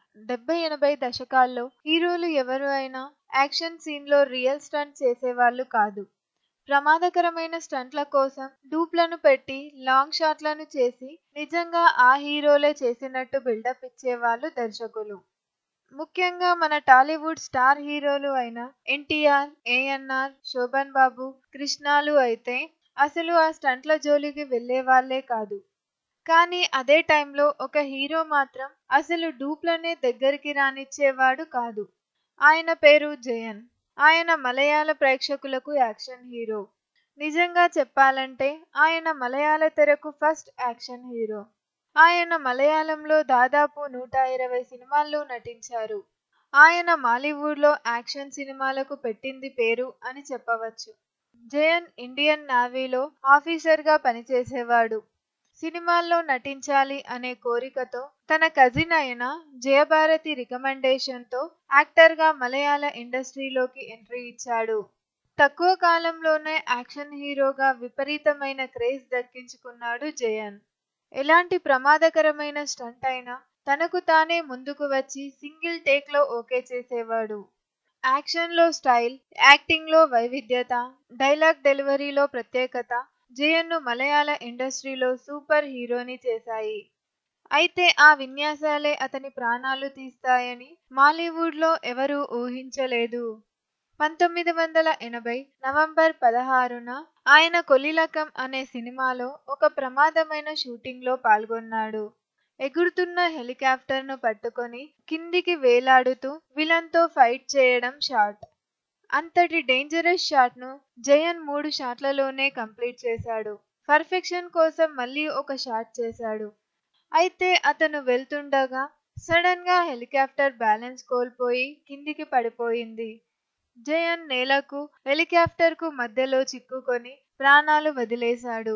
డెబ్బై ఎనభై దశకాల్లో హీరోలు ఎవరు అయినా యాక్షన్ సీన్లో రియల్ స్టంట్ చేసేవాళ్ళు కాదు ప్రమాదకరమైన స్టంట్ల కోసం డూప్లను పెట్టి లాంగ్ షాట్లను చేసి నిజంగా ఆ హీరోలే చేసినట్టు బిల్డప్ ఇచ్చేవాళ్ళు దర్శకులు ముఖ్యంగా మన టాలీవుడ్ స్టార్ హీరోలు అయిన ఎన్టీఆర్ ఏఎన్ఆర్ శోభన్ బాబు కృష్ణాలు అయితే అసలు ఆ స్టంట్ల జోలికి వెళ్లే వాళ్లే కాదు కానీ అదే టైంలో ఒక హీరో మాత్రం అసలు డూప్లనే దగ్గరికి రానిచ్చేవాడు కాదు ఆయన పేరు జయన్ ఆయన మలయాళ ప్రేక్షకులకు యాక్షన్ హీరో నిజంగా చెప్పాలంటే ఆయన మలయాళ తెరకు ఫస్ట్ యాక్షన్ హీరో ఆయన మలయాళంలో దాదాపు నూట ఇరవై సినిమాల్లో నటించారు ఆయన మాలీవుడ్లో యాక్షన్ సినిమాలకు పెట్టింది పేరు అని చెప్పవచ్చు జయన్ ఇండియన్ నావీలో ఆఫీసర్గా పనిచేసేవాడు సినిమాల్లో నటించాలి అనే కోరికతో తన కజిన్ అయిన జయభారతి రికమెండేషన్తో యాక్టర్గా మలయాళ ఇండస్ట్రీలోకి ఎంట్రీ ఇచ్చాడు తక్కువ కాలంలోనే యాక్షన్ హీరోగా విపరీతమైన క్రేజ్ దక్కించుకున్నాడు జయన్ ఎలాంటి ప్రమాదకరమైన స్టంట్ అయినా తనకు తానే ముందుకు వచ్చి సింగిల్ టేక్లో ఓకే చేసేవాడు యాక్షన్లో స్టైల్ యాక్టింగ్లో వైవిధ్యత డైలాగ్ డెలివరీలో ప్రత్యేకత జయన్ను మలయాళ ఇండస్ట్రీలో సూపర్ హీరోని చేశాయి అయితే ఆ విన్యాసాలే అతని ప్రాణాలు తీస్తాయని మాలీవుడ్లో ఎవరూ ఊహించలేదు పంతొమ్మిది వందల ఎనభై నవంబర్ పదహారున ఆయన కొలిలకం అనే సినిమాలో ఒక ప్రమాదమైన షూటింగ్లో పాల్గొన్నాడు ఎగురుతున్న హెలికాప్టర్ను పట్టుకొని కిందికి వేలాడుతూ విలన్తో ఫైట్ చేయడం షాట్ అంతటి డేంజరస్ షాట్ను జయన్ మూడు షాట్లలోనే కంప్లీట్ చేశాడు పర్ఫెక్షన్ కోసం మళ్ళీ ఒక షాట్ చేశాడు అయితే అతను వెళ్తుండగా సడన్ గా హెలికాప్టర్ బ్యాలెన్స్ కోల్పోయి కిందికి పడిపోయింది జయన్ నేలకు హెలికాప్టర్ కు మధ్యలో చిక్కుకొని ప్రాణాలు వదిలేశాడు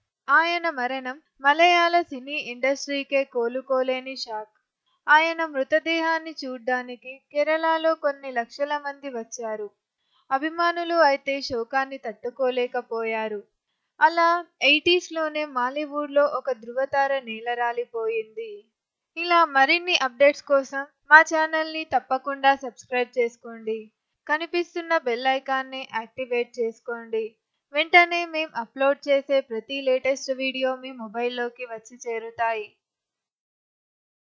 ఆయన మరణం మలయాళ సినీ ఇండస్ట్రీకే కోలుకోలేని షాక్ ఆయన మృతదేహాన్ని చూడ్డానికి కేరళలో కొన్ని లక్షల మంది వచ్చారు అభిమానులు అయితే శోకాన్ని తట్టుకోలేకపోయారు అలా ఎయిటీస్లోనే మాలీవుడ్లో ఒక ధృవతార నేలరాలిపోయింది ఇలా మరిన్ని అప్డేట్స్ కోసం మా ఛానల్ని తప్పకుండా సబ్స్క్రైబ్ చేసుకోండి కనిపిస్తున్న బెల్ ఐకాన్ని యాక్టివేట్ చేసుకోండి వెంటనే మేం అప్లోడ్ చేసే ప్రతి లేటెస్ట్ వీడియో మీ మొబైల్లోకి వచ్చి చేరుతాయి